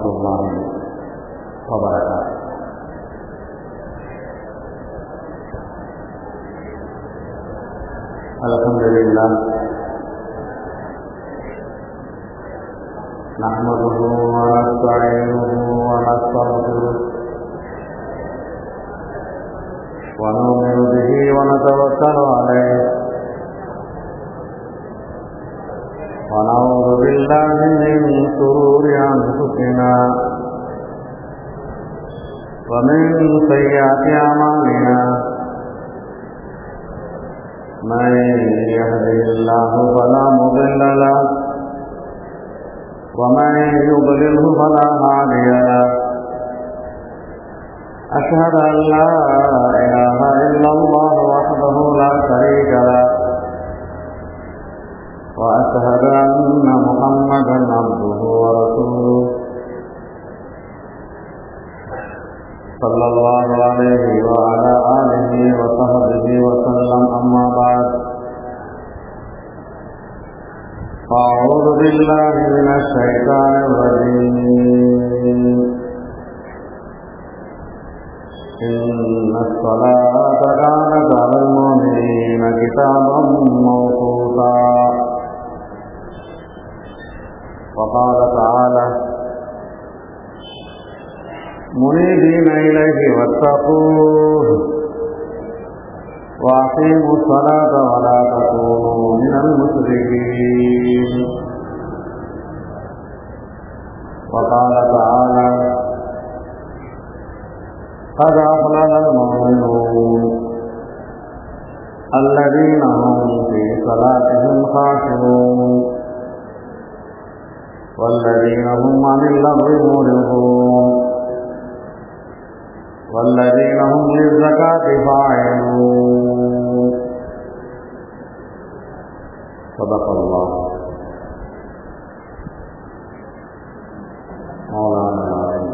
الله وبركاته الحمد لله نحمده ونستعينه ونستغفره ونؤمن به ونتوكل عليه ونعوذ بالله من شرور أنفسنا ومن سيئات أعمالنا من يهده الله فلا مضل له ومن يضلله فلا هادي له أشهد أن لا إله إلا الله وحده لا شريك له وأشهد أن محمدا عبده ورسوله صلى الله عليه وعلى آله وصحبه وسلم أما بعد أعوذ بالله من الشيطان الرجيم إن الصلاة كانت على المؤمنين كتابا موقوتا وقال تعالى منيبين إليه واتقوه وأقيموا الصلاة ولا تكونوا من المشركين وقال تعالى قد أفلح المؤمنون الذين هم في صلاتهم خاشعون والذين هم عن اللغو معرضون والذين هم للزكاة فاعلون صدق الله مولانا العظيم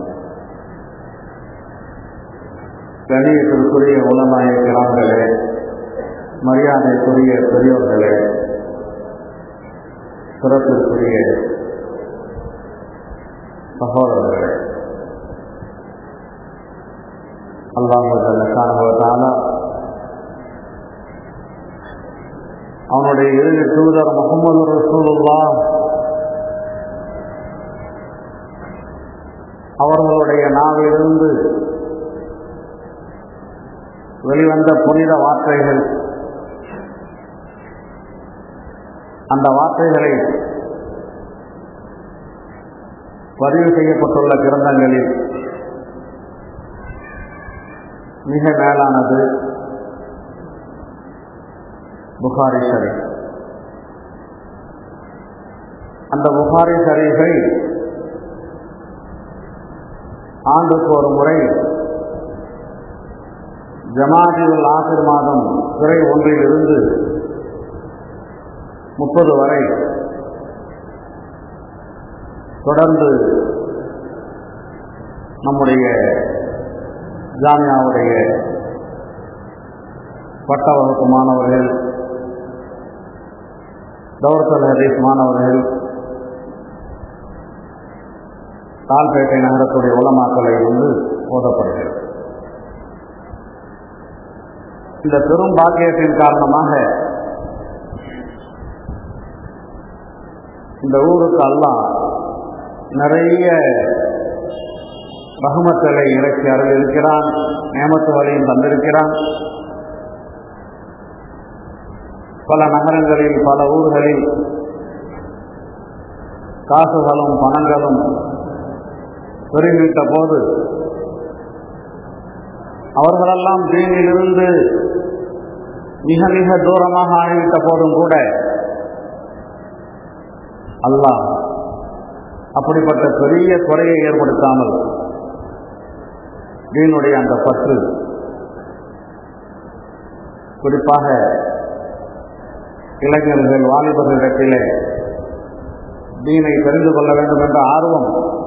கணியத்திற்குரிய உலமாய கிராமங்களே மரியாதைக்குரிய பெரியோர்களே சிறப்பிற்குரிய சகோதரர்களே அல்லாஹால அவனுடைய இறுதி தூதர் முகமது ரசூலுல்லா அவர்களுடைய நாவிலிருந்து வெளிவந்த புனித வார்த்தைகள் அந்த வார்த்தைகளை பதிவு செய்யப்பட்டுள்ள கிரந்தங்களில் மிக மேலானது புகாரி ஷரீஃப் அந்த புகாரி ஷரீஃபை ஆண்டுக்கு ஒரு முறை ஜமாதியுல் ஆசிர் மாதம் துறை ஒன்றில் இருந்து முப்பது வரை தொடர்ந்து நம்முடைய ஜாமியாவுடைய பட்ட வகுப்பு மாணவர்கள் தௌரத்தல் ஹதீஸ் மாணவர்கள் தால்பேட்டை நகரத்துடைய உலமாக்களை வந்து ஓதப்படுகிறது இந்த பெரும் பாக்கியத்தின் காரணமாக இந்த ஊருக்கு அல்லாஹ் நிறைய ரகுமத்தலை இறக்கி அருள் இருக்கிறான் நேமத்து வழியும் தந்திருக்கிறான் பல நகரங்களில் பல ஊர்களில் காசுகளும் பணங்களும் பெருகிவிட்ட போது அவர்களெல்லாம் தீனிலிருந்து மிக மிக தூரமாக ஆகிவிட்ட போதும் கூட அல்லாஹ் அப்படிப்பட்ட பெரிய குறையை ஏற்படுத்தாமல் தீனுடைய அந்த பற்று குறிப்பாக இளைஞர்கள் வாலிபர்களிடத்திலே தீனை தெரிந்து கொள்ள வேண்டும் என்ற ஆர்வம்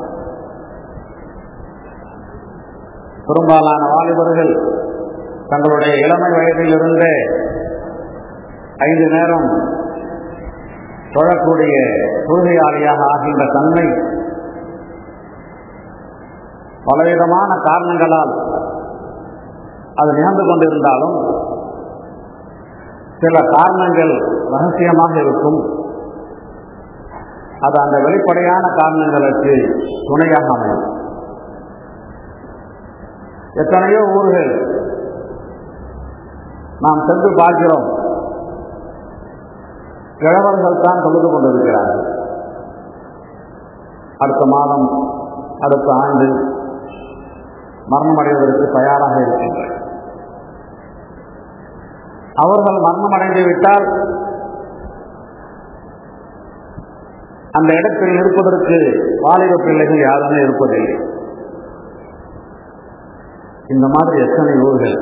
பெரும்பாலான வாலிபர்கள் தங்களுடைய இளமை வயதிலிருந்தே ஐந்து நேரம் தொழக்கூடிய தொழுகையாளியாக ஆகின்ற தன்மை பலவிதமான காரணங்களால் அது நிகழ்ந்து கொண்டிருந்தாலும் சில காரணங்கள் ரகசியமாக இருக்கும் அது அந்த வெளிப்படையான காரணங்களுக்கு துணையாக அமையும் எத்தனையோ ஊர்கள் நாம் சென்று பார்க்கிறோம் கிழவர்கள் தான் தொழுது கொண்டிருக்கிறார்கள் அடுத்த மாதம் அடுத்த ஆண்டு மரணம் அடைவதற்கு தயாராக இருக்கின்றனர் அவர்கள் மரணம் அடைந்து விட்டால் அந்த இடத்தில் இருப்பதற்கு வாலிப பிள்ளைகள் யாருமே இருப்பதில்லை இந்த மாதிரி எத்தனை ஊர்கள்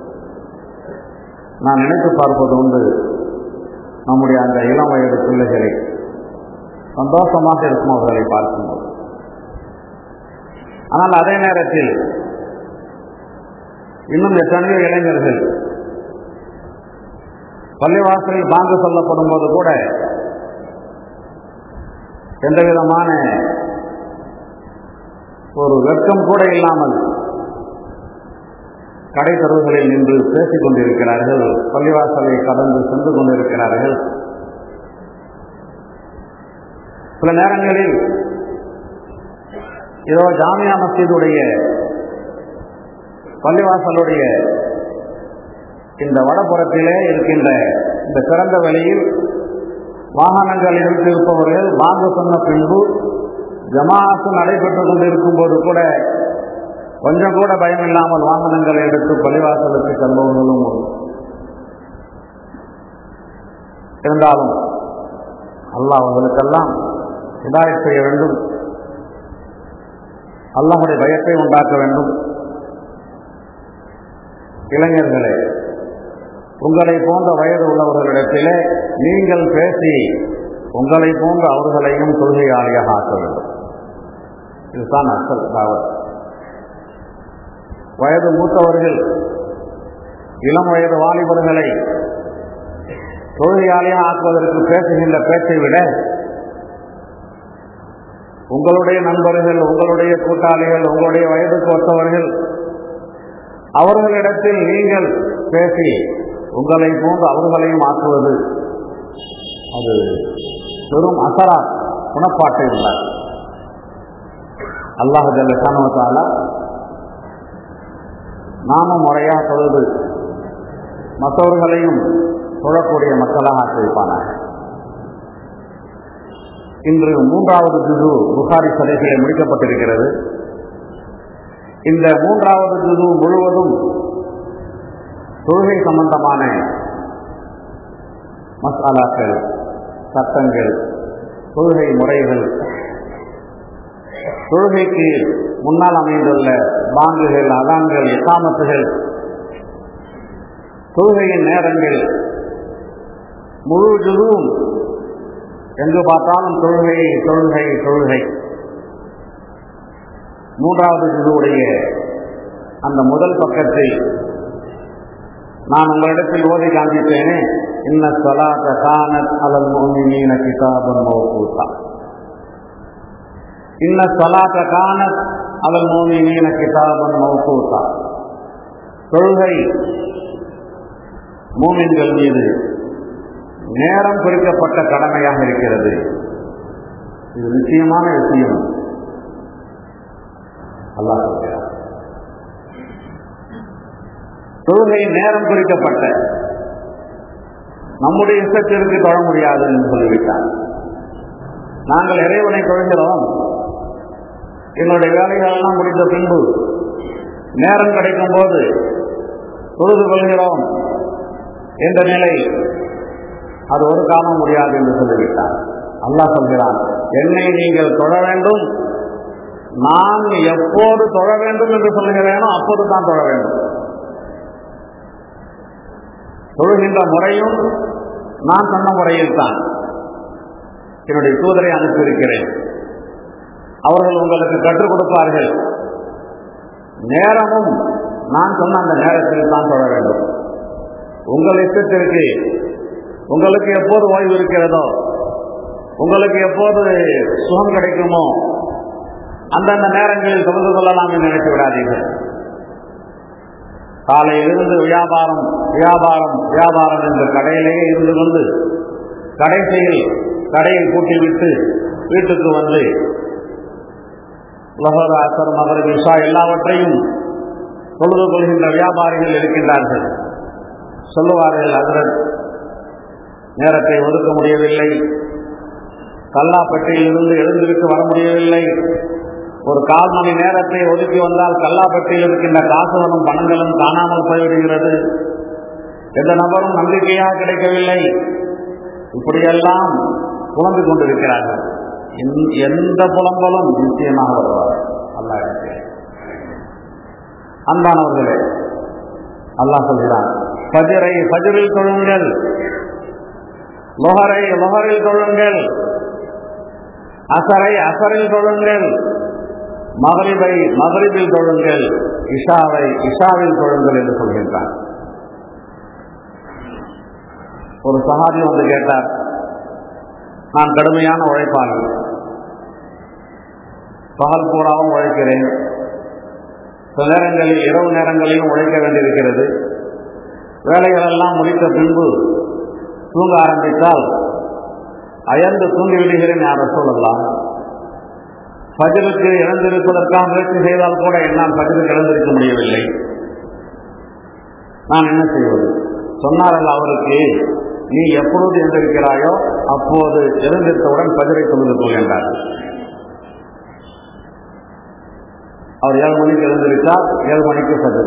நான் நினைத்து பார்ப்பது உண்டு நம்முடைய அந்த இளம் வயது பிள்ளைகளை சந்தோஷமாக இருக்கும் அவர்களை பார்க்கும்போது ஆனால் அதே நேரத்தில் இன்னும் எத்தனையோ இளைஞர்கள் பள்ளிவாசலில் பாங்கு சொல்லப்படும் போது கூட எந்த விதமான ஒரு வெட்கம் கூட இல்லாமல் கடை தெருவுகளில் நின்று பேசிக் கொண்டிருக்கிறார்கள் பள்ளிவாசலை கடந்து சென்று கொண்டிருக்கிறார்கள் சில நேரங்களில் ஏதோ ஜாமியா மஸ்ஜிதுடைய பள்ளிவாசலுடைய இந்த வடபுறத்திலே இருக்கின்ற இந்த சிறந்த வெளியில் வாகனங்கள் இருப்பவர்கள் வாங்க சொன்ன பின்பு ஜமாஅத்து நடைபெற்றுக் கொண்டிருக்கும் போது கூட கொஞ்சம் கூட பயம் இல்லாமல் வாகனங்களை எடுத்து பள்ளிவாசலுக்கு செல்பவர்களும் உண்டு இருந்தாலும் அல்லாஹ் அவர்களுக்கெல்லாம் ஹிதாயத் செய்ய வேண்டும் அல்லாஹுடைய பயத்தை உண்டாக்க வேண்டும் இளைஞர்களே உங்களை போன்ற வயது உள்ளவர்களிடத்திலே நீங்கள் பேசி உங்களை போன்ற அவர்களையும் கொள்கையாளியாக ஆக்க வேண்டும் இதுதான் அசல் தாவத் வயது மூத்தவர்கள் இளம் வயது வாலிபர்களை தொழுகையாளியாக ஆக்குவதற்கு பேசுகின்ற பேச்சை விட உங்களுடைய நண்பர்கள் உங்களுடைய கூட்டாளிகள் உங்களுடைய வயதுக்கு ஒத்தவர்கள் அவர்களிடத்தில் நீங்கள் பேசி உங்களை போன்று அவர்களையும் ஆக்குவது அது பெரும் அசரா குணப்பாட்டை உள்ளார் அல்லாஹ் ஜல்ல காரணத்தால நாமும் முறையாக தொழுது மற்றவர்களையும் தொழக்கூடிய மக்களாக ஆக்கியிருப்பானாக இன்று மூன்றாவது ஜுது புகாரி சடைகளை முடிக்கப்பட்டிருக்கிறது இந்த மூன்றாவது ஜுது முழுவதும் தொழுகை சம்பந்தமான மசாலாக்கள் சட்டங்கள் தொழுகை முறைகள் தொழுகைக்கு முன்னால் அமைந்துள்ள பாங்குகள் அதான்கள் எக்காமத்துகள் தொழுகையின் நேரங்கள் முழு ஜுதுவும் எங்கு பார்த்தாலும் தொழுகை தொழுகை தொழுகை மூன்றாவது ஜுதுவுடைய அந்த முதல் பக்கத்தில் நான் உங்களிடத்தில் ஓதி காண்பித்தேனே இன்ன சொலாத்த கானத் அலல் மோமினீன கிதாபன் மௌகூத்தா இன்ன சொலாத்த கானத் அலல் மோமினீன கிதாபன் மௌகூத்தா தொழுகை மூமின்கள் மீது நேரம் குறிக்கப்பட்ட கடமையாக இருக்கிறது இது நிச்சயமான விஷயம் அல்லாஹ் சொல்கிறார் தொழுகை நேரம் குறிக்கப்பட்ட நம்முடைய இஷ்டத்திற்கு தொழ முடியாது என்று சொல்லிவிட்டார் நாங்கள் இறைவனை தொழுகிறோம் என்னுடைய வேலைகள் எல்லாம் முடிந்த பின்பு நேரம் கிடைக்கும் போது தொழுது கொள்கிறோம் என்ற நிலை அது ஒரு காலம் முடியாது என்று சொல்லிவிட்டார் அல்லாஹ் சொல்கிறான் என்னை நீங்கள் தொழ வேண்டும் நான் எப்போது தொழ வேண்டும் என்று சொல்லுகிறேனோ அப்போது தான் தொழ வேண்டும் தொழுகின்ற முறையும் நான் சொன்ன முறையில் தான் என்னுடைய தூதரை அனுப்பியிருக்கிறேன் அவர்கள் உங்களுக்கு கற்றுக் கொடுப்பார்கள் நேரமும் நான் சொன்ன அந்த நேரத்தில் தான் தொழ வேண்டும் உங்கள் இஷ்டத்திற்கு உங்களுக்கு எப்போது ஓய்வு இருக்கிறதோ உங்களுக்கு எப்போது சுகம் கிடைக்குமோ அந்தந்த நேரங்களில் தொழுது கொள்ளலாம் என்று நினைத்து விடாதீர்கள் காலையிலிருந்து வியாபாரம் வியாபாரம் வியாபாரம் என்ற கடையிலேயே இருந்து கொண்டு கடைசியில் கடையை பூட்டிவிட்டு வீட்டுக்கு வந்து லஹர் அசர் மகர் விஷா எல்லாவற்றையும் தொழுது கொள்கின்ற வியாபாரிகள் இருக்கின்றார்கள் சொல்லுவார்கள் அதரத் நேரத்தை ஒதுக்க முடியவில்லை கல்லாப்பட்டியில் இருந்து எழுந்திருக்கு வர முடியவில்லை ஒரு கால் மணி நேரத்தை ஒதுக்கி வந்தால் கல்லாப்பட்டியில் இருக்கின்ற காசுகளும் பணங்களும் காணாமல் போய்விடுகிறது எந்த நபரும் நம்பிக்கையாக கிடைக்கவில்லை இப்படியெல்லாம் புலம்பிக் கொண்டிருக்கிறார்கள் எந்த புலம்பலும் நிச்சயமாக வருவார் அல்லாஹ் அன்பானவர்களே அல்லாஹ் சொல்கிறான் பஜரை பஜரில் தொழுங்கள் லொஹரை லொஹரில் தொழுங்கள் அசரை அசரில் தொழுங்கள் மகரிபை மகரிபில் தொழுங்கள் இஷாவை இஷாவில் தொழுங்கள் என்று சொல்கின்றான் ஒரு சகாபி வந்து கேட்டார் நான் கடுமையான உழைப்பாளி பகல் பூராவும் உழைக்கிறேன் சில நேரங்களில் இரவு நேரங்களிலும் உழைக்க வேண்டியிருக்கிறது வேலைகளெல்லாம் முடித்த பின்பு தூங்க ஆரம்பித்தால் அயர்ந்து தூங்கி விடுகிறேன் யார சொல்லலாம் பஜலுக்கு இழந்திருப்பதற்காக முயற்சி செய்தால் கூட என்னால் பஜலுக்கு இழந்திருக்க முடியவில்லை நான் என்ன செய்வது சொன்னார்கள் அவருக்கு நீ எப்பொழுது எழுந்திருக்கிறாயோ அப்போது எழுந்திருத்தவுடன் பஜரை தொழுது கொள் என்றார் அவர் ஏழு மணிக்கு எழுந்திருத்தால் ஏழு மணிக்கு பஜர்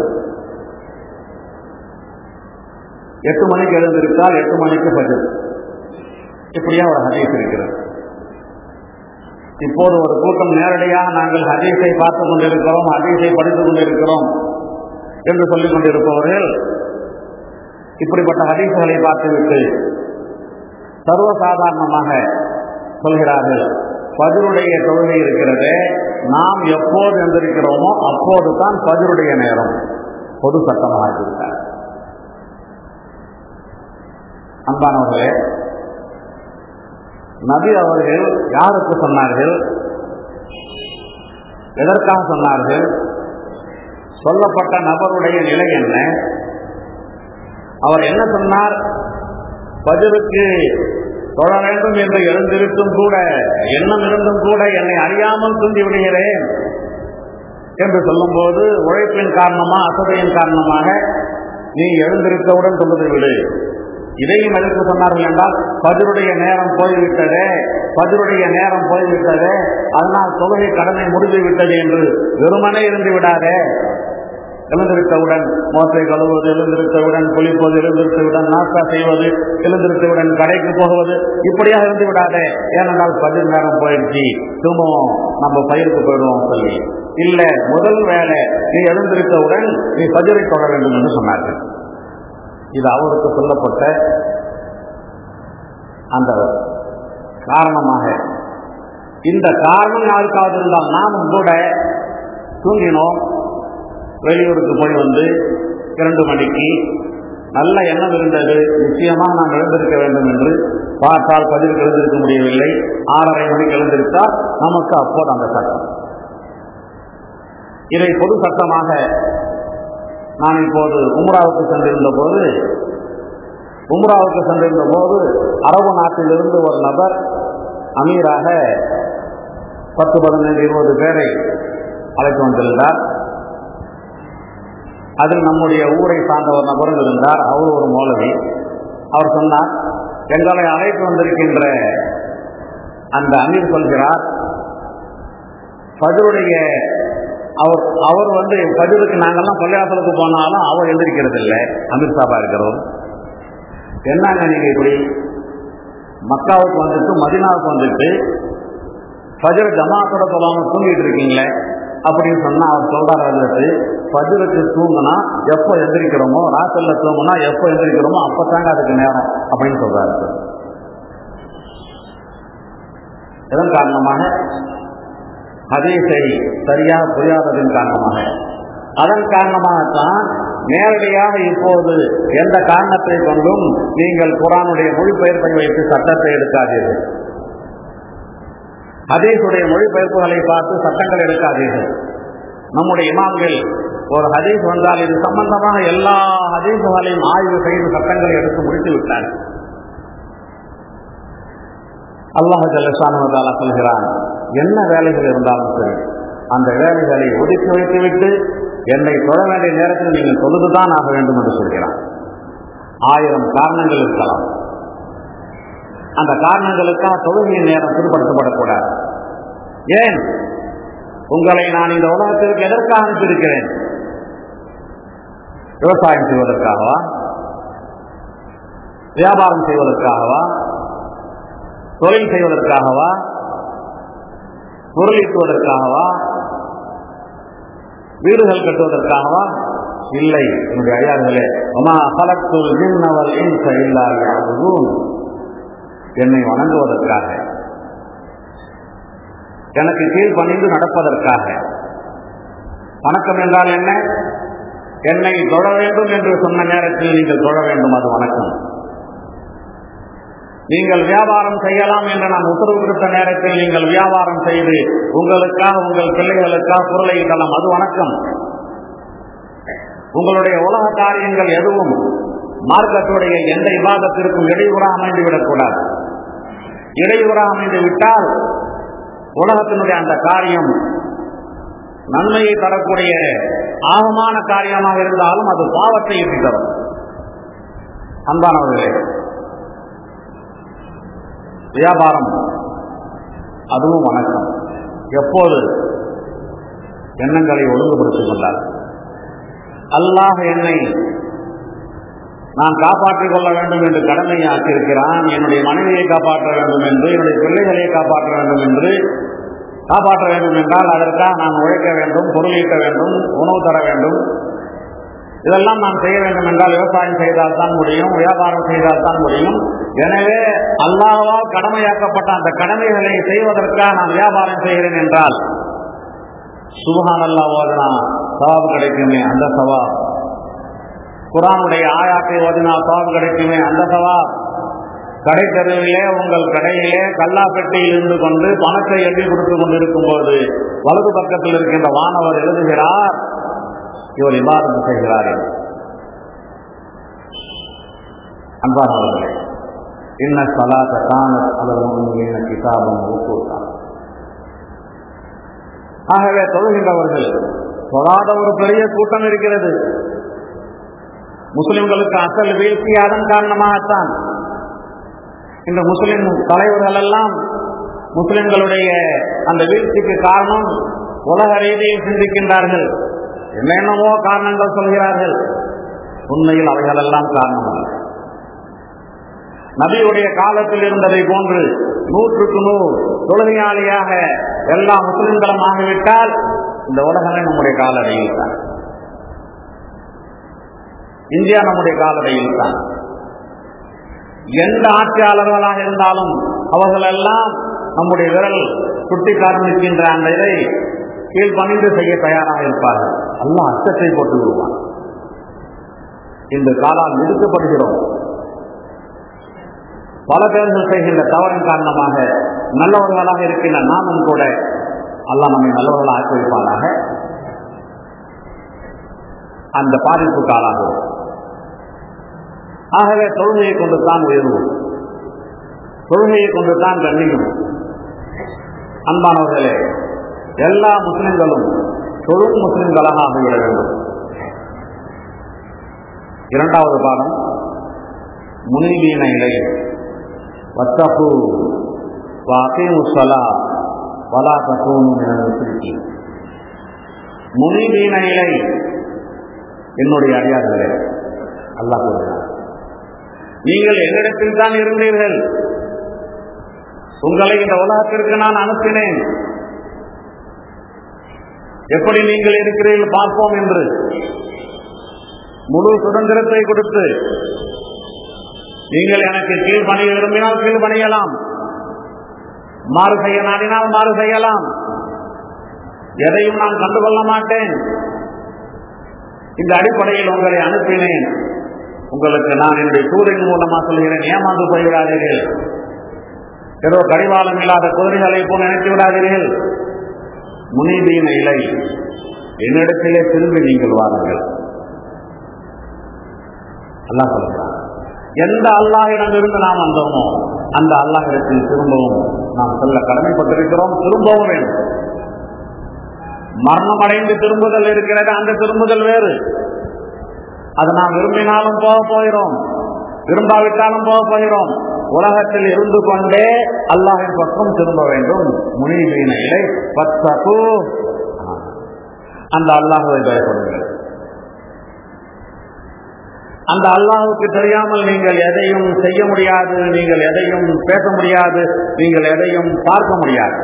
எட்டு மணிக்கு எழுந்திருத்தால் எட்டு மணிக்கு பஜர் இப்படியா ஒரு ஹதீஸ் இருக்கிறது இப்போது ஒரு கூட்டம் நேரடியாக நாங்கள் ஹதீஸை பார்த்துக் கொண்டிருக்கிறோம் ஹதீஸை படித்துக் கொண்டிருக்கிறோம் என்று சொல்லிக் கொண்டிருப்பவர்கள் இப்படிப்பட்ட ஹதீசுகளை பார்த்துவிட்டு சர்வசாதாரணமாக சொல்கிறார்கள் பதிலுடைய தொழுகை இருக்கிறது நாம் எப்போது எந்திருக்கிறோமோ அப்போது தான் பதிலுடைய நேரம் பொது சட்டமாக இருக்கிறார் அன்பானவர்களே நபி அவர்கள் யாருக்கு சொன்னார்கள் எதற்காக சொன்னார்கள் சொல்லப்பட்ட நபருடைய நிலை என்ன அவர் என்ன சொன்னார் பதிலுக்கு தொழ வேண்டும் என்று எழுந்திருக்கும் கூட எண்ணம் இருந்தும் கூட என்னை அறியாமல் தூங்கி விடுகிறேன் என்று சொல்லும்போது உழைப்பின் காரணமா அசதையின் காரணமாக நீ எழுந்திருக்கவுடன் சொல்லுது விடு இதையும் எதற்கு சொன்னார்கள் என்றால் பதிலுடைய நேரம் போய்விட்டதே பதிலுடைய நேரம் போய்விட்டதே அதனால் தொழுகை கடமை முடிந்து விட்டது என்று வெறுமனே இருந்து விடாதே எழுந்திருத்தவுடன் மோசை கழுவுவது எழுந்திருத்தவுடன் குளிப்பது எழுந்திருத்தவுடன் நாஸ்தா செய்வது எழுந்திருத்தவுடன் கடைக்கு போகுவது இப்படியாக இருந்து விடாதே ஏனென்றால் பதில் நேரம் போயிடுச்சு திரும்பவும் நம்ம பயிருக்கு போயிடுவோம் சொல்லி இல்ல முதல் வேலை நீ எழுந்திருத்தவுடன் நீ பஜரை தொட வேண்டும் என்று சொன்னார்கள் இது அவருக்கு சொல்லப்பட்ட அந்த காரணமாக இந்த காரணம் யாருக்காவது இருந்தால் நாமும் கூட தூங்கினோம் வெளியூருக்கு போய் வந்து இரண்டு மணிக்கு நல்ல எண்ணம் இருந்தது நிச்சயமாக நாம் எழுந்திருக்க வேண்டும் என்று பார்த்தால் பதிவுக்கு எழுந்திருக்க முடியவில்லை ஆறரை மணிக்கு எழுந்திருத்தால் நமக்கு அப்போது அந்த சட்டம் இதை பொது சட்டமாக நான் இப்போது உம்ராவுக்கு சென்றிருந்த போது உம்ராவுக்கு சென்றிருந்த போது அரபு நாட்டிலிருந்து ஒரு நபர் அமீராக பத்து பதினைந்து இருபது பேரை அழைத்து வந்திருந்தார் அதில் நம்முடைய ஊரை சார்ந்த ஒரு நபரும் இருந்தார் அவர் ஒரு மௌலவி அவர் சொன்னார் எங்களை அழைத்து வந்திருக்கின்ற அந்த அமீர் சொல்கிறார் பதிலுடைய அவர் அவர் வந்து பதிலுக்கு நாங்கெல்லாம் பள்ளியாசலுக்கு போனாலும் அவர் எந்திரிக்கிறது இல்லை அமீர் சாபா இருக்கிறவர் என்னங்க நீங்க இப்படி மக்காவுக்கு வந்துட்டு மதினாவுக்கு வந்துட்டு ஃபஜர் ஜமாத்தோட சொல்லாம தூங்கிட்டு இருக்கீங்களே அப்படின்னு சொன்னா அவர் சொல்றாரு வந்துட்டு ஃபஜருக்கு தூங்குனா எப்போ எந்திரிக்கிறோமோ ராசல்ல தூங்குனா எப்போ எந்திரிக்கிறோமோ அப்பதாங்க அதுக்கு நேரம் அப்படின்னு சொல்றாரு இதன் காரணமாக ஹதீஸை சரியாக புரியாததன் காரணமாக அதன் காரணமாகத்தான் நேரடியாக இப்போது எந்த காரணத்தை கொண்டும் நீங்கள் குரானுடைய மொழிபெயர்ப்பை வைத்து சட்டத்தை எடுக்காதீர்கள் ஹதீஸுடைய மொழிபெயர்ப்புகளை பார்த்து சட்டங்கள் எடுக்காதீர்கள் நம்முடைய இமாம்கள் ஒரு ஹதீஸ் வந்தால் இது சம்பந்தமாக எல்லா ஹதீஸுகளையும் ஆய்வு செய்து சட்டங்களை எடுத்து முடித்து விட்டார் அல்லாஹ் ஜல்லஷானுவதாலா சொல்கிறான் என்ன வேலைகள் இருந்தாலும் சரி அந்த வேலைகளை ஒதுக்கி வைத்துவிட்டு என்னை தொழ வேண்டிய நேரத்தில் நீங்கள் தொழுதுதான் ஆக வேண்டும் என்று சொல்கிறான் ஆயிரம் காரணங்கள் இருக்கலாம் அந்த காரணங்களுக்காக தொழுகையின் நேரம் பின்படுத்தப்படக்கூடாது ஏன் உங்களை நான் இந்த உலகத்திற்கு எதற்காக அனுப்பியிருக்கிறேன் விவசாயம் செய்வதற்காகவா வியாபாரம் செய்வதற்காகவா தொழில் செய்வதற்காகவா பொருளீட்டுவதற்காகவா வீடுகள் கட்டுவதற்காகவா இல்லை என்னுடைய ஐயார்களே அம்மா பலத்துள் ஜின்னவல் இன்ச இல்லாதூன் என்னை வணங்குவதற்காக எனக்கு கீழ் பணிந்து நடப்பதற்காக வணக்கம் என்றால் என்ன என்னை தொழ வேண்டும் என்று சொன்ன நேரத்தில் நீங்கள் தொழ வேண்டும் அது வணக்கம் நீங்கள் வியாபாரம் செய்யலாம் என்று நான் உத்தரவு கொடுத்த நேரத்தில் நீங்கள் வியாபாரம் செய்து உங்களுக்காக உங்கள் பிள்ளைகளுக்காக பொருளை ஈட்டலாம் அது வணக்கம் உங்களுடைய உலக காரியங்கள் எதுவும் மார்க்கத்துடைய எந்த விவாதத்திற்கும் இடையூறாக அமைந்து விடக்கூடாது இடையூறாக அமைந்து விட்டால் உலகத்தினுடைய அந்த காரியம் நன்மையை தரக்கூடிய ஆகமான காரியமாக இருந்தாலும் அது பாவத்தை ஈட்டி தரும் அன்பானவர்களே வியாபாரம் அதுவும் வணக்கம் எப்போது எண்ணங்களை ஒழுங்குபடுத்திக் கொண்டார் அல்லாஹ் என்னை நான் காப்பாற்றிக் கொள்ள வேண்டும் என்று கடமையை ஆக்கியிருக்கிறான் என்னுடைய மனைவியை காப்பாற்ற வேண்டும் என்று என்னுடைய பிள்ளைகளை காப்பாற்ற வேண்டும் என்று காப்பாற்ற வேண்டும் என்றால் அதற்காக நான் உழைக்க வேண்டும் பொருள் ஈட்ட வேண்டும் உணவு தர வேண்டும் இதெல்லாம் நான் செய்ய வேண்டும் என்றால் விவசாயம் செய்தால் தான் முடியும் வியாபாரம் செய்தால் தான் முடியும் எனவே அல்லாவால் கடமையாக்கப்பட்ட அந்த கடமைகளை செய்வதற்காக நான் வியாபாரம் செய்கிறேன் என்றால் சுபஹான் அல்லா ஓதனா சவாபு கிடைக்குமே அந்த சவாப் குரானுடைய ஆயாத்தை ஓதினா சவாபு கிடைக்குமே அந்த சவாப் கடை தெருவிலே உங்கள் கடையிலே கல்லாப்பெட்டியில் இருந்து கொண்டு பணத்தை எண்ணி கொடுத்து கொண்டிருக்கும் போது வலது பக்கத்தில் இருக்கின்ற வானவர் எழுதுகிறார் இவர் இபாதம் செய்கிறார் அன்பானவர்களே இன்ன சலாத்த காணத் அதன் கிதாபம் ஊக்குத்தான் ஆகவே தொழுகின்றவர்கள் தொழாத ஒரு பெரிய கூட்டம் இருக்கிறது முஸ்லிம்களுக்கு அசல் வீழ்ச்சி அதன் காரணமாகத்தான் இந்த முஸ்லிம் தலைவர்கள் எல்லாம் முஸ்லிம்களுடைய அந்த வீழ்ச்சிக்கு காரணம் உலக ரீதியில் சிந்திக்கின்றார்கள் என்னென்னவோ காரணங்கள் சொல்கிறார்கள் உண்மையில் அவைகளெல்லாம் காரணம் அல்ல நபியுடைய காலத்தில் இருந்ததை போன்று நூற்றுக்கு நூறு தொழுகையாளியாக எல்லா முஸ்லிம்களும் ஆகிவிட்டால் இந்த உலகமே நம்முடைய காலடையில் தான் இந்தியா நம்முடைய காலடையில் தான் எந்த ஆட்சியாளர்களாக இருந்தாலும் அவர்கள் எல்லாம் நம்முடைய விரல் சுட்டி காண்பிக்கின்ற அந்த இதை கீழ்பணிந்து செய்ய தயாராக இருப்பார்கள் எல்லாம் அச்சத்தை போட்டு விடுவான் இந்த காலால் நிறுத்தப்படுகிறோம் பல பேர்கள் செய்கின்ற தவறின் காரணமாக நல்லவர்களாக இருக்கின்ற நாமும் கூட அல்லாஹ் நம்மை நல்லவர்களாக ஆக்கி வைப்பானாக அந்த பாதிப்புக்கு ஆளாகும் ஆகவே தொழுகையை கொண்டு தான் உயர்வோம் தொழுகையை கொண்டு தான் கண்ணியும் அன்பானவர்களே எல்லா முஸ்லிம்களும் தொழும் முஸ்லிம்களாக ஆகிவிட வேண்டும் இரண்டாவது பாடம் முனிதீன இலை வத்தகு வாக்கிமு சலா வலா தகூனு முஸ்லிக்கி முனிதீன இலை என்னுடைய அடியார்களே அல்லாஹ் கூறுகிறார் நீங்கள் என்னிடத்தில் தான் இருந்தீர்கள் உங்களை இந்த உலகத்திற்கு நான் அனுப்பினேன் எப்படி நீங்கள் இருக்கிறீர்கள் பார்ப்போம் என்று முழு சுதந்திரத்தை கொடுத்து நீங்கள் எனக்கு கீழ் பணிய விரும்பினால் கீழ் பணியலாம் மாறு செய்ய நாடினால் மாறு செய்யலாம் எதையும் நான் கண்டுகொள்ள மாட்டேன் இந்த அடிப்படையில் உங்களை அனுப்பினேன் உங்களுக்கு நான் என்னுடைய தூரின் மூலமா சொல்கிறேன் ஏமாந்து போய்விடாதீர்கள் ஏதோ கடிவாளம் இல்லாத குதிரைகளை போல் நினைத்து விடாதீர்கள் முனிதீன இலை என்னிடத்திலே திரும்பி நீங்கள் வாருங்கள் அல்லாஹ் சொல்கிறான் எந்த அல்லாஹிடம் இருந்து நாம் வந்தோமோ அந்த அல்லாஹிடத்தில் திரும்பவும் நாம் சொல்ல கடமைப்பட்டிருக்கிறோம் திரும்பவும் வேண்டும் மரணம் அடைந்து திரும்புதல் இருக்கிறது அந்த திரும்புதல் வேறு அது நாம் விரும்பினாலும் போக போகிறோம் விரும்பாவிட்டாலும் போக போகிறோம் உலகத்தில் இருந்து கொண்டே அல்லாஹின் பக்கம் திரும்ப வேண்டும் முனிவீன இலை பத்தகு அந்த அல்லாஹுவை பயப்படுங்கள் அந்த அல்லாஹுக்கு தெரியாமல் நீங்கள் எதையும் செய்ய முடியாது நீங்கள் எதையும் பேச முடியாது நீங்கள் எதையும் பார்க்க முடியாது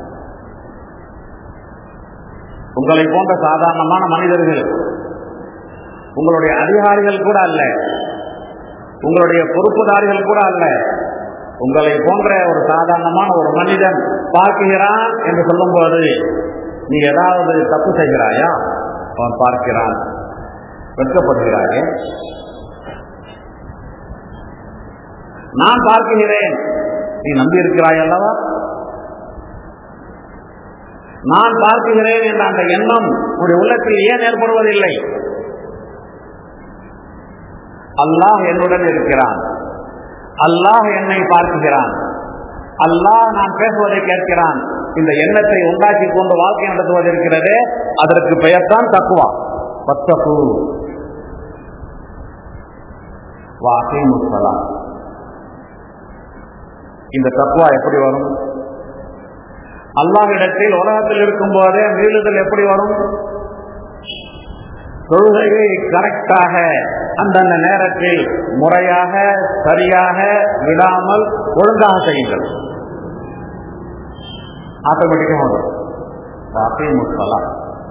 உங்களை போன்ற சாதாரணமான மனிதர்கள் உங்களுடைய அதிகாரிகள் கூட அல்ல உங்களுடைய பொறுப்புதாரிகள் கூட அல்ல உங்களை போன்ற ஒரு சாதாரணமான ஒரு மனிதன் பார்க்கிறான் என்று சொல்லும்போது நீ ஏதாவது தப்பு செய்கிறாயா அவன் பார்க்கிறான் வெட்கப்படுகிறாயே நான் பார்க்கிறேன் நீ நம்பி இருக்கிறாய் அல்லவா நான் பார்க்கிறேன் என்ற அந்த எண்ணம் உடைய உள்ளத்தில் ஏன் ஏற்படுவதில்லை அல்லாஹ் என்னுடன் இருக்கிறான் அல்லாஹ் என்னை பார்க்கிறான் அல்லாஹ் நான் பேசுவதை கேட்கிறான் இந்த எண்ணத்தை உண்டாக்கி கொண்டு வாழ்க்கை நடத்துவது இருக்கிறதே அதற்கு பெயர் தான் தக்குவா பத்தகு வாக்கை முஸ்லாம் இந்த தக்குவா எப்படி வரும் அல்லாஹிடத்தில் உலகத்தில் இருக்கும் போதே மீளுதல் எப்படி வரும் தொழுகையை கரெக்டாக அந்தந்த நேரத்தில் முறையாக சரியாக விடாமல் ஒழுங்காக செய்யுங்கள் ஆட்டோமேட்டிக்காக வரும் வாக்கை முஸ்லாம்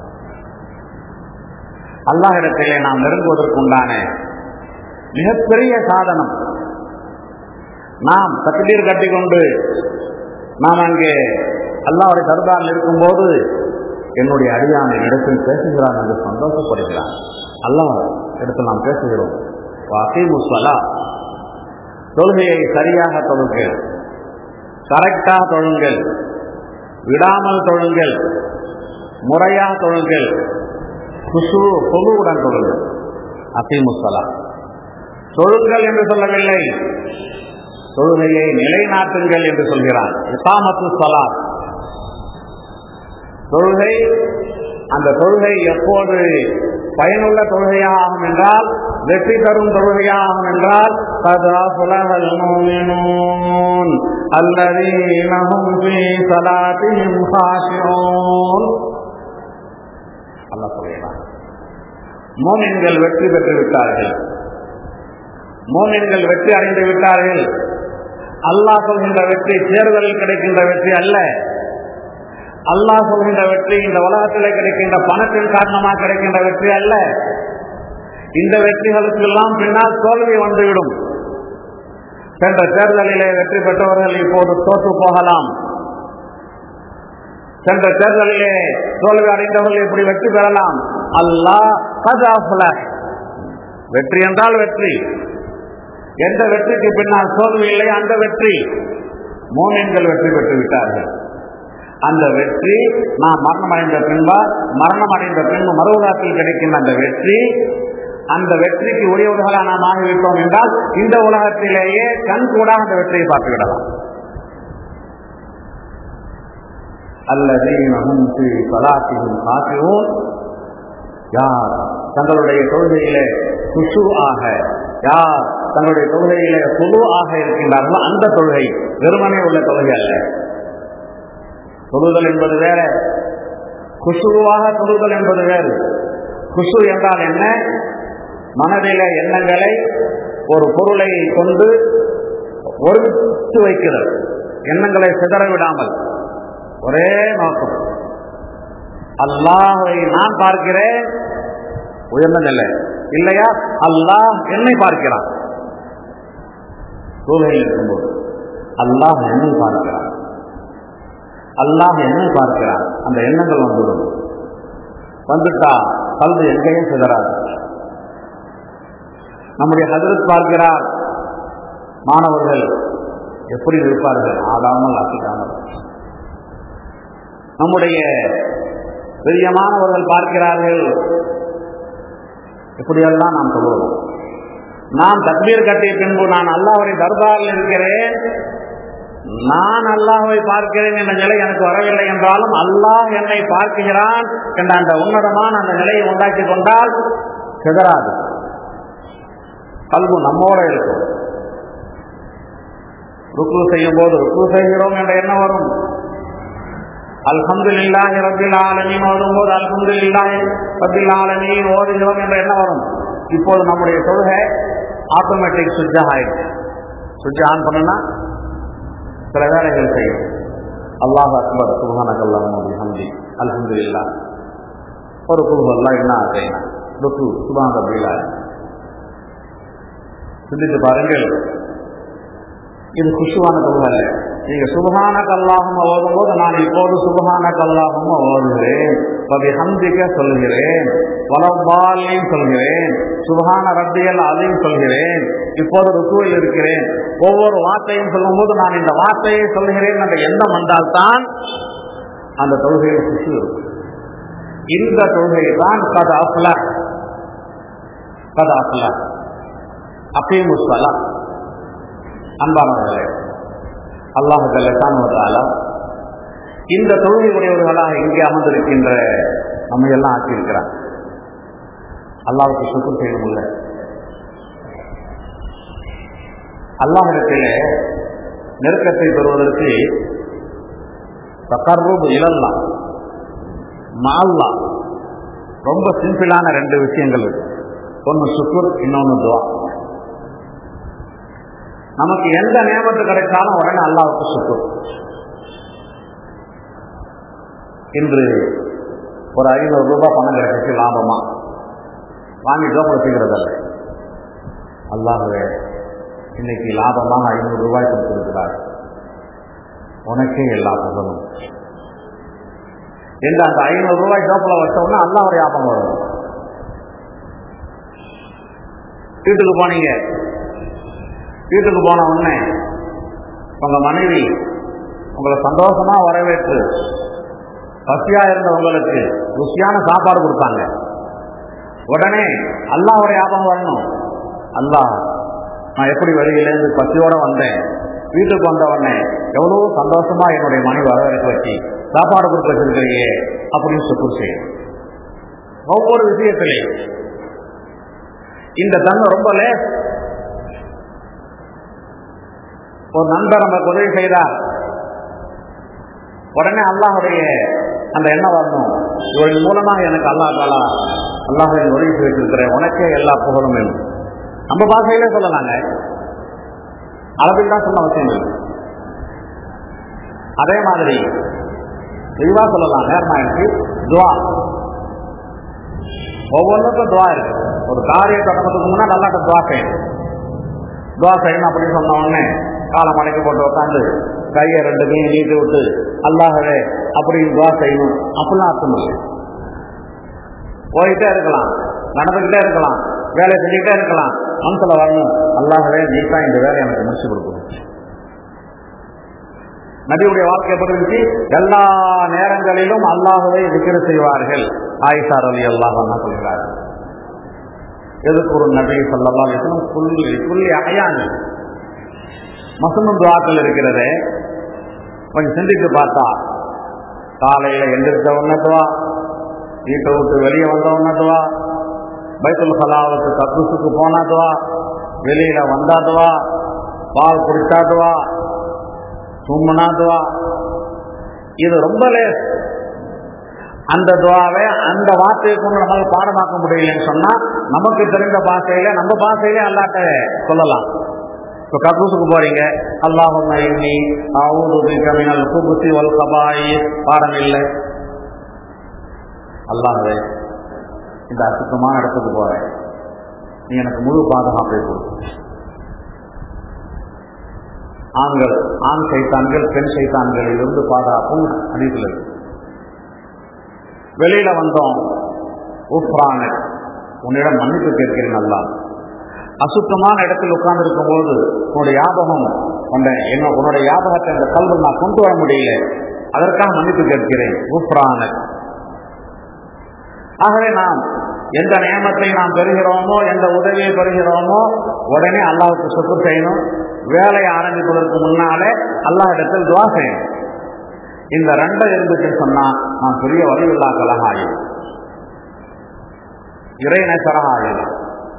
அல்லாஹிடத்திலே நாம் நெருங்குவதற்குண்டான மிகப்பெரிய சாதனம் நாம் தக்பீர் கட்டிக்கொண்டு நாம் அங்கே அல்லாவுடைய தர்பாரில் இருக்கும்போது என்னுடைய அடியான இடத்தில் பேசுகிறான் என்று சந்தோஷப்படுகிறான் அல்லாஹ் இடத்தில் நாம் பேசுகிறோம் வாக்கை முஸ்வலா தொழுகையை சரியாக தொழுங்கள் கரெக்டாக தொழுங்கள் விடாமல் தொழுங்கள் முறையாக தொழுங்கள் குசு பொதுவுடன் தொழுங்கள் அசைமுசலா தொழுங்கள் என்று சொல்லவில்லை தொழுகையை நிலைநாட்டுங்கள் என்று சொல்கிறான் இசாமத்து சலா தொழுகை அந்த தொழுகை எப்போது பயனுள்ள தொழுகையாகும் என்றால் வெற்றி தரும் தொழுகையாகும் என்றால் கதா சுலகல் மூமினூன் அல்லதீனஹும் ஃபீ ஸலாத்திஹிம் காஷிஊன் அல்லாஹ் சொல்கிறான் மோமின்கள் வெற்றி பெற்று விட்டார்கள் மோமின்கள் வெற்றி அடைந்து விட்டார்கள் அல்லாஹ் சொல்கின்ற வெற்றி தேர்தலில் கிடைக்கின்ற வெற்றி அல்ல அல்லாஹ் சொல்கின்ற வெற்றி இந்த உலகத்தில் கிடைக்கின்ற பணத்தின் காரணமாக கிடைக்கின்ற வெற்றி அல்ல இந்த வெற்றிகளுக்கு எல்லாம் பின்னால் தோல்வி வந்துவிடும் சென்ற தேர்தலிலே வெற்றி பெற்றவர்கள் இப்போது தோற்று போகலாம் சென்ற தேர்தலிலே தோல்வி அடைந்தவர்கள் இப்படி வெற்றி பெறலாம் அல்லாஹ் வெற்றி என்றால் வெற்றி எந்த வெற்றிக்கு பின்னால் தோல்வி இல்லை அந்த வெற்றி மோமியன்கள் வெற்றி பெற்று விட்டார்கள் அந்த வெற்றி நாம் மரணம் அடைந்த பின்பா மரணம் அடைந்த பின்பு மறுவுலகத்தில் கிடைக்கின்ற அந்த வெற்றி அந்த வெற்றிக்கு உரியவர்களாக நாம் ஆகிவிட்டோம் என்றால் இந்த உலகத்திலேயே கண் கூட அந்த வெற்றியை பார்த்து விடலாம் அல்லதீனஹும் ஃபீ ஸலாத்திஹிம் காஷிஊன் யார் தங்களுடைய தொழுகையிலே குஷு ஆக யார் தங்களுடைய தொழுகையிலே குழு ஆக இருக்கின்றார்களோ அந்த தொழுகை வெறுமனே உள்ள தொழுகை அல்ல தொழுதல் என்பது வேற குஷுவாக தொழுதல் என்பது வேறு குஷு என்றால் என்ன மனதில எண்ணங்களை ஒரு பொருளை கொண்டு ஒருமித்து வைக்கிறது எண்ணங்களை சிதற விடாமல் ஒரே நோக்கம் அல்லாஹை நான் பார்க்கிறேன் உயர்ந்த நிலை இல்லையா அல்லாஹ் என்னை பார்க்கிறான் சூழ்நிலை இருக்கும்போது அல்லாஹ் என்னை பார்க்கிறான் அல்லாஹ் என்னை பார்க்கிறான் அந்த எண்ணங்கள் வந்துவிடும் வந்துட்டா கல்வி எங்கேயும் சிதறாது நம்முடைய ஹதரத் பார்க்கிறார் மாணவர்கள் எப்படி இருப்பார்கள் ஆடாமல் அசைக்காமல் நம்முடைய பிரியமானவர்கள் பார்க்கிறார்கள் இப்படியெல்லாம் நாம் சொல்லுவோம் நான் தக்பீர் கட்டிய பின்பு நான் அல்லாஹ்வுடைய தர்பாரில் இருக்கிறேன் நான் அல்லாஹ்வை பார்க்கிறேன் என்ற நிலை எனக்கு வரவில்லை என்றாலும் அல்லாஹ் என்னை பார்க்கிறான் என்ற அந்த உன்னதமான அந்த நிலையை உண்டாக்கி கொண்டால் சிதறாது கல்வு நம்மோட இருக்கும் ருக்கு செய்யும் போது ருக்கு செய்கிறோம் என்ற எண்ணம் வரும் அல்ஹம்துலில்லாஹி ரப்பில் ஆலமீன் ஓதும் போது அல்ஹம்துலில்லாஹி ரப்பில் ஆலமீன் ஓதுகிறோம் என்ற எண்ணம் வரும் இப்போது நம்முடைய தொழுகை ஆட்டோமேட்டிக் சுவிட்ச் ஆயிடுச்சு சுவிட்ச் ஆன் பண்ணுனா சில வேலைகள் செய்யும் அல்லாஹ் அக்பர் சுபஹானக அல்லாஹும்ம பிஹம்தி அல்ஹம்துலில்லாஹ் ஒரு குல்ஹுவல்லாஹ் என்ன செய்யணும் ருக்கு சுபஹான ரப்பில் ஆலமீன் சிந்தித்து பாருங்கள் இது குஷுவான தொழுகை அல்ல நீங்க சுபகான கல்லாகும் ஓதும் போது நான் இப்போது சுபகான கல்லாகும் ஓதுகிறேன் பதி ஹந்திக்க சொல்கிறேன் வலவாலையும் சொல்கிறேன் சுபகான ரத்தியல் அதையும் சொல்கிறேன் இப்போது ருக்குவில் இருக்கிறேன் ஒவ்வொரு வார்த்தையும் சொல்லும்போது நான் இந்த வார்த்தையை சொல்கிறேன் என்ற எண்ணம் வந்தால்தான் அந்த தொழுகையில் குஷி இருக்கும் இந்த தொழுகை தான் கத அஃப்ல கத அஃப்ல அகீமுஸ்ஸலா அன்பானவர்களே அல்லாஹ் ஜல்லஷானுவதால இந்த தொழுகை உடையவர்களாக இங்கே அமர்ந்திருக்கின்ற நம்ம எல்லாம் ஆக்கியிருக்கிறார் அல்லாவுக்கு சுத்தம் செய்ய முடியல அல்லாஹிடத்திலே நெருக்கத்தை பெறுவதற்கு தக்கர்ரூப் இழல்லாம் மால்லா ரொம்ப சிம்பிளான ரெண்டு விஷயங்கள் இருக்கு ஒன்று சுக்குர் இன்னொன்று துவா நமக்கு எந்த நியமத்து கிடைச்சாலும் உடனே அல்லாவுக்கு சுக்கும் இன்று ஒரு ஐநூறு ரூபாய் பணம் கிடைச்சிச்சு லாபமா வாங்கி ஜோப்பட செய்கிறதல்ல அல்லாஹவே இன்னைக்கு லாபமாக ஐநூறு ரூபாய் கொடுத்திருக்கிறார் உனக்கே எல்லா புகழும் என்று அந்த ஐநூறு ரூபாய் ஜோப்பில் வச்சோம்னா அல்லாவுடைய லாபம் வரும் வீட்டுக்கு போனீங்க வீட்டுக்கு போன உடனே உங்க மனைவி உங்களை சந்தோஷமா வரவேற்று பசியா இருந்த உங்களுக்கு ருசியான சாப்பாடு கொடுத்தாங்க உடனே அல்லாவுடைய ஞாபகம் வரணும் அல்லாஹ் நான் எப்படி வெளியிலேருந்து பசியோட வந்தேன் வீட்டுக்கு வந்த உடனே எவ்வளவு சந்தோஷமா என்னுடைய மனைவி வரவேற்க வச்சு சாப்பாடு கொடுத்து வச்சிருக்கிறீங்க அப்படின்னு சுக்குர் செய்யும் ஒவ்வொரு விஷயத்திலையும் இந்த தன்மை ரொம்ப லேஸ் ஒரு நண்பர் நமக்கு உதவி செய்தார் உடனே அல்லாஹுடைய அந்த எண்ணம் வரணும் இவரின் மூலமாக எனக்கு அல்லா தாலா அல்லாஹை உதவி செய்திருக்கிறேன் உனக்கே எல்லா புகழும் வேணும் நம்ம பாஷையிலே சொல்லலாங்க அளவில் தான் சொல்ல அவசியம் இல்லை அதே மாதிரி தெளிவா சொல்லலாம் நேரமாயிடுச்சு துவா ஒவ்வொன்றுக்கும் துவா இருக்கு ஒரு காரியம் தொடங்குறதுக்கு முன்னாடி நல்லாட்ட துவா செய்யணும் துவா செய்யணும் அப்படின்னு சொன்ன உடனே காலை மலைக்கு போட்டு உட்காந்து கையை ரெண்டு கையை நீட்டி விட்டு அல்லாஹவே அப்படின்னு துவா செய்யணும் அப்படிலாம் அர்த்தம் இல்லை போயிட்டே இருக்கலாம் நடந்துக்கிட்டே இருக்கலாம் வேலை செஞ்சுக்கிட்டே இருக்கலாம் மனசுல வரணும் அல்லாஹவே நீ தான் இந்த வேலையை எனக்கு முடிச்சு கொடுக்கணும் நபியுடைய வாழ்க்கை எப்படி இருந்துச்சு எல்லா நேரங்களிலும் அல்லாஹுவை விக்கிர செய்வார்கள் ஆயிஷார் அலி அல்லாஹ் சொல்கிறார் எதுக்கு ஒரு நபி சொல்லலாம் புள்ளி புள்ளி அகையாங்க மசனும் துவாக்கள் இருக்கிறது கொஞ்சம் சிந்தித்து பார்த்தா காலையில் எந்திரிச்ச உன்னதுவா வீட்டை விட்டு வெளியே வந்த உன்னதுவா பைத்துல் சலாவுக்கு கக்கூசுக்கு போனாதுவா வெளியில வந்தாதுவா பால் குடிச்சாதுவா சும்மனாதுவா இது ரொம்ப லேஸ் அந்த துவாவை அந்த வார்த்தையை கொண்டு நம்மளால் பாடமாக்க முடியலன்னு சொன்னா நமக்கு தெரிந்த பாஷையில நம்ம பாஷையிலே அல்லாட்ட சொல்லலாம் இப்போ கக்கூசுக்கு போறீங்க அல்லாஹும் இன்னி அவுது பிகமினல் குபுசி வல் கபாயி பாடம் இல்லை அல்லாஹே இந்த அசுத்தமான இடத்துக்கு போறேன் நீ எனக்கு முழு பாதுகாப்பை கொடு ஆண்கள் ஆண் சைத்தான்கள் பெண் சைத்தான்களில் இருந்து பாதுகாப்பும் அடித்தில் இருக்கு வெளியில வந்தோம் உஃப்ரான உன்னிடம் மன்னிப்பு கேட்கிறேன் அல்லா அசுத்தமான இடத்தில் உட்கார்ந்து இருக்கும் போது உன்னுடைய ஞாபகம் உன்னை என்ன உன்னுடைய ஞாபகத்தை அந்த கல்வியில் நான் கொண்டு வர முடியல அதற்காக மன்னிப்பு கேட்கிறேன் கூப்பிடான ஆகவே நாம் எந்த நியமத்தை நாம் பெறுகிறோமோ எந்த உதவியை பெறுகிறோமோ உடனே அல்லாஹுக்கு சொத்து செய்யணும் வேலையை ஆரம்பிப்பதற்கு முன்னாலே அல்லாஹ் இடத்தில் துவா செய்யணும் இந்த ரெண்டை இருந்துச்சுன்னு சொன்னா நான் பெரிய வலிவில்லாக்களாக ஆயிடும் இறைநேசராக ஆயிடும்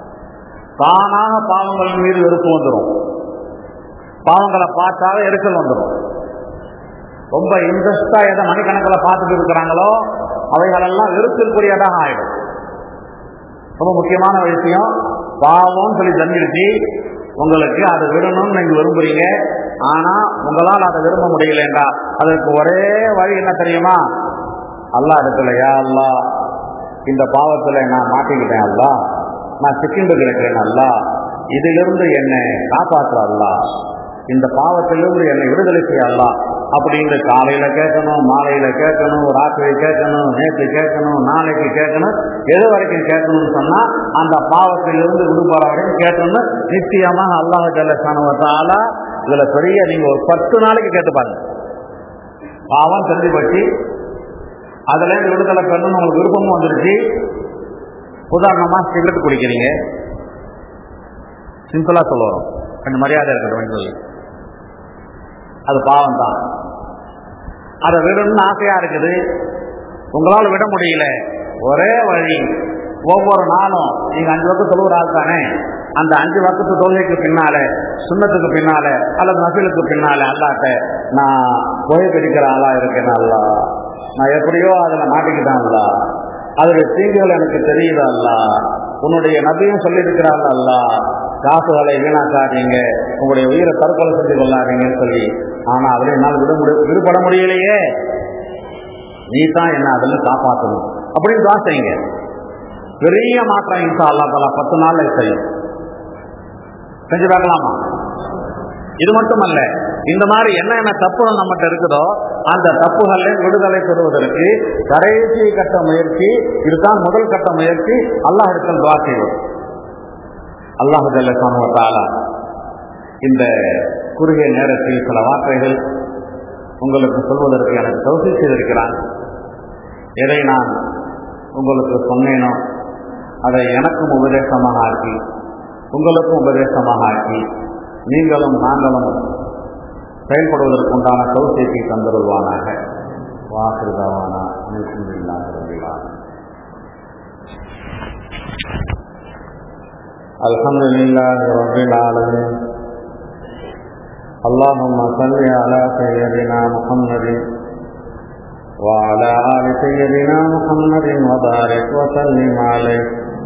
தானாக பாவங்கள் மீது வெறுப்பு வந்துடும் பாவங்களை பார்த்தாவே எரிச்சல் வந்துடும் ரொம்ப இன்ட்ரெஸ்டா எதை மணிக்கணக்கில் பார்த்துட்டு இருக்கிறாங்களோ அவைகளெல்லாம் வெறுப்பிற்குரியதாக ஆயிடும் ரொம்ப முக்கியமான விஷயம் பாவம்னு சொல்லி தெரிஞ்சிருச்சு உங்களுக்கு அதை விடணும்னு நீங்க விரும்புறீங்க ஆனா உங்களால் அதை விரும்ப முடியலன்றா அதற்கு ஒரே வழி என்ன தெரியுமா அல்லா இடத்துல யா அல்லா இந்த பாவத்துல நான் மாட்டிக்கிட்டேன் அல்லா நான் சிக்கிண்டு கிடக்கிறேன் அல்லா இதிலிருந்து என்னை காப்பாற்ற அல்லா இந்த பாவத்திலிருந்து என்னை விடுதலை செய்ய அல்லா அப்படின்னு காலையில கேட்கணும் மாலையில கேட்கணும் ராத்திரி கேட்கணும் நேற்று கேட்கணும் நாளைக்கு கேட்கணும் எது வரைக்கும் கேட்கணும்னு சொன்னா அந்த பாவத்திலிருந்து விடுபட வரைக்கும் கேட்கணும்னு நிச்சயமாக அல்லாஹ் ஜல்லசானுவத்தால இதுல பெரிய நீங்க ஒரு பத்து நாளைக்கு கேட்டு பாருங்க பாவம் தெரிஞ்சு பற்றி அதுல இருந்து விடுதலை பெறணும்னு உங்களுக்கு விருப்பமும் வந்துருச்சு உதாரணமா சிகரெட் குடிக்கிறீங்க சிம்பிளா சொல்லுவோம் கொஞ்சம் மரியாதை இருக்கட்டும் சொல்லி அது பாவம் தான் அதை விடணும்னு ஆசையா இருக்குது உங்களால் விட முடியல ஒரே வழி ஒவ்வொரு நாளும் நீங்க அஞ்சு வகுப்பு தொழுகிற ஆள் தானே அந்த அஞ்சு வகுப்பு தொழுகைக்கு பின்னால சுண்ணத்துக்கு பின்னால அல்லது நபிலுக்கு பின்னால அல்லாட்ட நான் புகை பிடிக்கிற ஆளா இருக்கேன் அல்லா நான் எப்படியோ அதில் மாட்டிக்கிட்டேன் அல்லா அதோடைய தீங்குகள் எனக்கு தெரியுது அல்ல உன்னுடைய நபியும் சொல்லியிருக்கிறாள் அல்ல காசுகளை வீணாக்காதீங்க உங்களுடைய உயிரை தற்கொலை செஞ்சு கொள்ளாதீங்கன்னு சொல்லி ஆனா அதுல என்னால் விட முடி விடுபட முடியலையே நீ தான் என்ன அதில் காப்பாற்றணும் அப்படின்னு தான் செய்யுங்க பெரிய மாற்றம் இன்சா அல்லா தலா பத்து நாள்ல செய்யும் செஞ்சு பார்க்கலாமா இது மட்டுமல்ல இந்த மாதிரி என்ன என்ன தப்புகள் நம்மகிட்ட இருக்குதோ அந்த தப்புகளை விடுதலை பெறுவதற்கு கடைசி கட்ட முயற்சி இதுதான் முதல் கட்ட முயற்சி அல்லாஹ் இடத்தில் துவா செய்வது அல்லாஹு ஜல்லா இந்த குறுகிய நேரத்தில் சில வார்த்தைகள் உங்களுக்கு சொல்வதற்கு எனக்கு தோசி செய்திருக்கிறான் எதை நான் உங்களுக்கு சொன்னேனோ அதை எனக்கும் உபதேசமாக ஆக்கி உங்களுக்கும் உபதேசமாக ஆக்கி நீங்களும் நாங்களும் செயல்படுவதற்குண்டான சௌசியத்தை தந்துருவானாக வாசிருதாவானா அனைத்தும் الحمد لله رب العالمين اللهم صل على سيدنا محمد وعلى آل سيدنا محمد وبارك وسلم عليه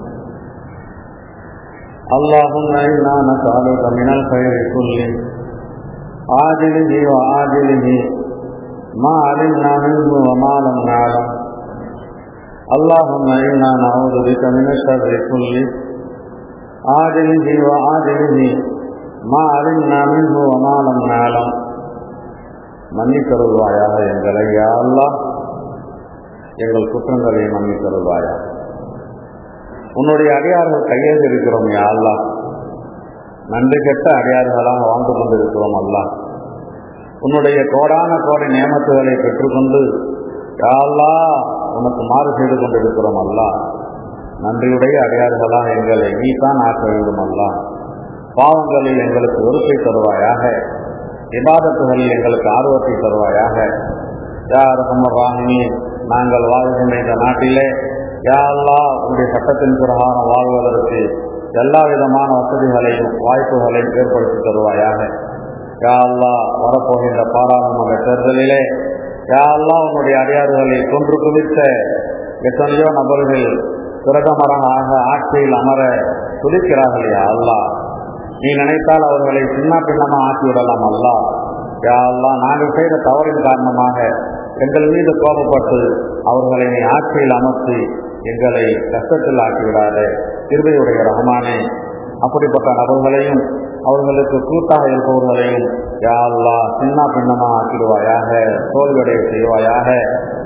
اللهم إنا نسألك من الخير كله عاجله وآجله ما علمنا منه وما لم نعلم اللهم إنا نعوذ بك من الشر كله عاجله وآجله ما علمنا منه وما لم نعلم மன்னித்தருள்வாயாக எங்களை யா அல்லாஹ் எங்கள் குற்றங்களை மன்னித்தருள்வாயா உன்னுடைய அடியார்கள் கையேந்து இருக்கிறோம் யா அல்லாஹ் நன்றி கெட்ட அடியார்களாக வாழ்ந்து கொண்டிருக்கிறோம் அல்லாஹ் உன்னுடைய கோடான கோடை நியமத்துகளை பெற்றுக்கொண்டு யா அல்லாஹ் உனக்கு மாறு செய்து கொண்டிருக்கிறோம் அல்லாஹ் நன்றியுடைய அடியார்களாக எங்களை நீ தான் ஆக்க வேண்டும் அல்லாஹ் பாவங்களில் எங்களுக்கு வெறுப்பை தருவாயாக இபாதத்துகளில் எங்களுக்கு ஆர்வத்தை தருவாயாக யார் ராகினி நாங்கள் வாழ்கின்ற இந்த நாட்டிலே யா அல்லா உங்களுடைய சட்டத்தின் பிரகாரம் வாழ்வதற்கு எல்லா விதமான வசதிகளையும் வாய்ப்புகளையும் ஏற்படுத்தி தருவாயாக யா அல்லா வரப்போகின்ற பாராளுமன்ற தேர்தலிலே யா அல்லா உன்னுடைய அடியாறுகளை கொன்று குவித்த எத்தனையோ நபர்கள் பிரதமராக ஆட்சியில் அமர துடிக்கிறார்கள் யா அல்லா நீ நினைத்தால் அவர்களை சின்ன பின்னமாக ஆக்கிவிடலாம் அல்லா யா அல்லா நாங்கள் செய்த தவறின் காரணமாக எங்கள் மீது கோபப்பட்டு அவர்களை நீ ஆட்சியில் அமர்த்தி எங்களை கஷ்டத்தில் ஆக்கிவிடாத திருவையுடைய ரஹமானே அப்படிப்பட்ட நபர்களையும் அவர்களுக்கு கூட்டாக இருப்பவர்களையும் யா அல்லா சின்ன பின்னமாக ஆக்கிடுவாயாக தோல்வியடைய செய்வாயாக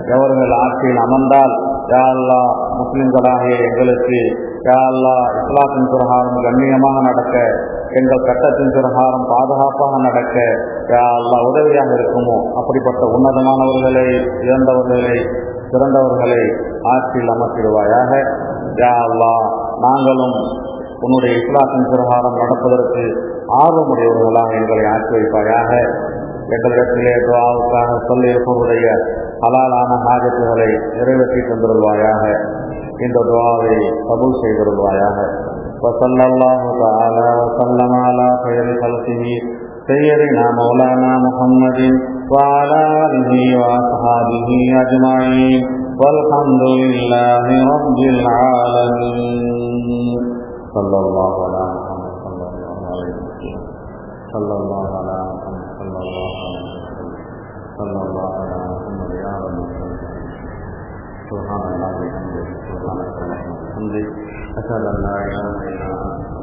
எவர்கள் ஆட்சியில் அமர்ந்தால் யா அல்லாஹ் முஸ்லிம்களாகிய எங்களுக்கு யா அல்லாஹ் இஸ்லாத்தின் பிரகாரம் கண்ணியமாக நடக்க எங்கள் சட்டத்தின் பிரகாரம் பாதுகாப்பாக நடக்க யா அல்லாஹ் உதவியாக இருக்குமோ அப்படிப்பட்ட உன்னதமானவர்களை இழந்தவர்களை சிறந்தவர்களை ஆட்சியில் அமர்த்திடுவாயாக யா அல்லாஹ் நாங்களும் உன்னுடைய இஸ்லாத்தின் பிரகாரம் நடப்பதற்கு ஆர்வமுடையவர்களாக எங்களை ஆட்சி வைப்பாயாக எங்களிடத்திலே துவாவுக்காக சொல்லியிருப்பவருடைய ஹலாலான ஹாஜத்துகளை நிறைவேற்றி தந்திருவாயாக இந்த துவாவை கபூல் செய்திருவாயாக وصلى الله تعالى وسلم على خير خلقه سيدنا مولانا محمد وعلى آله وأصحابه أجمعين والحمد لله رب العالمين صلى الله على محمد صلى الله عليه وسلم صلى الله على محمد صلى الله عليه وسلم صلى الله على محمد يا رب سبحان الله وبحمده سبحانك اللهم وبحمدك أشهد أن لا إله إلا أنت